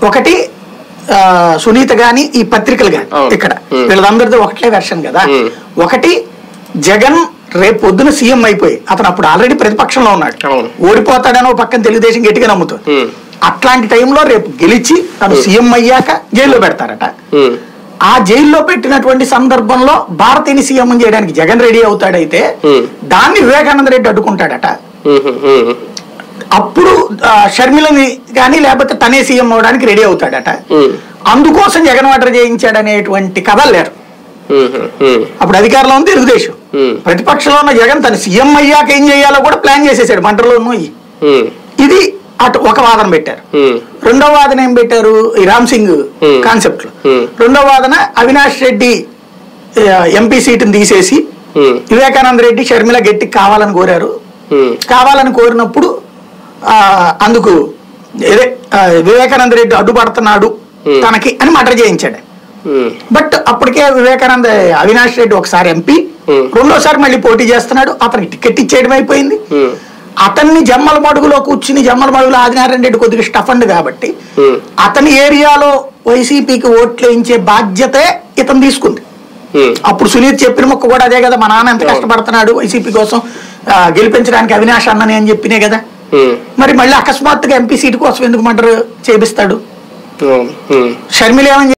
ఒకటి ఆ, సునీత గాని ఈ పత్రికలు గాని అవును. ఇక్కడ ఉమ్. వీళ్ళందరిది ఒకటే వెర్షన్ కదా ఉమ్. ఒకటి జగన్ రేపు పొద్దున సీఎం అయిపోయి అతను అప్పుడు ఆల్రెడీ ప్రతిపక్షంలో ఉన్నాడు అవును. ఓడిపోతాడని ఒక పక్కన తెలుగుదేశం గట్టిగా నమ్ముతుంది ఉమ్. అట్లాంటి టైంలో రేపు గెలిచి తను సీఎం అయ్యాక జైల్లో పెడతారట ఉమ్. ఆ జైల్లో పెట్టినటువంటి సందర్భంలో భారతిని సీఎం చేయడానికి జగన్ రెడీ అవుతాడైతే ఉమ్. దాన్ని వివేకానంద రెడ్డి అడ్డుకుంటాడట ఉమ్. ఉమ్. అప్పుడు ఆ, షర్మిలని కానీ లేకపోతే తనే సీఎం అవడానికి రెడీ అవుతాడట ఉమ్. అందుకోసం జగన్ వాటర్ చేయించాడనేటువంటి కథలు లేరు ఉమ్. ఉమ్. అప్పుడు అధికారంలో ఉంది తెలుగుదేశం ఉమ్. ప్రతిపక్షంలో ఉన్న జగన్ తను సీఎం అయ్యాక ఏం చేయాలో కూడా ప్లాన్ చేసేసాడు మంటలో నోయి ఉమ్. ఇది అటు ఒక వాదన పెట్టారు ఉమ్. రెండో వాదన ఏం పెట్టారు ఈ రామ్ సింగ్ Hmm. కాన్సెప్ట్ లో Hmm. రెండో వాదన అవినాష్ రెడ్డి ఎంపీ సీటుని తీసేసి ఉమ్. వివేకానంద రెడ్డి షర్మిల గట్టి కావాలని కోరారు ఉమ్. కావాలని కోరినప్పుడు ఆ, అందుకు ఏదే ఆ, వివేకానంద రెడ్డి అడ్డుపడుతున్నాడు Hmm. తనకి అని మటర్ చేయించాడు ఉమ్. బట్ అప్పటికే వివేకానంద అవినాష్ రెడ్డి ఒకసారి ఎంపీ Hmm. రెండోసారి మళ్ళీ పోటీ చేస్తున్నాడు అతనికి టికెట్ ఇచ్చేయడం అయిపోయింది ఉమ్. అతన్ని జమ్మల మడుగులో కూర్చుని జమ్మల మడుగులో ఆదినారాయణ రెడ్డి కొద్దిగా స్టఫండ్ కాబట్టి ఉమ్. అతని ఏరియాలో వైసీపీకి ఓట్లు వేయించే బాధ్యతే ఇతను తీసుకుంది ఉమ్. అప్పుడు సునీత్ చెప్పిన మొక్క కూడా అదే కదా మా నాన్న ఎంత కష్టపడుతున్నాడు వైసీపీ కోసం ఆ, గెలిపించడానికి అవినాష్ అన్నని అని చెప్పినే కదా ఉమ్. మరి మళ్ళీ అకస్మాత్తుగా ఎంపీ సీటు కోసం ఎందుకు మంటారు చేపిస్తాడు ఉమ్. ఉమ్. షర్మిల ఏమని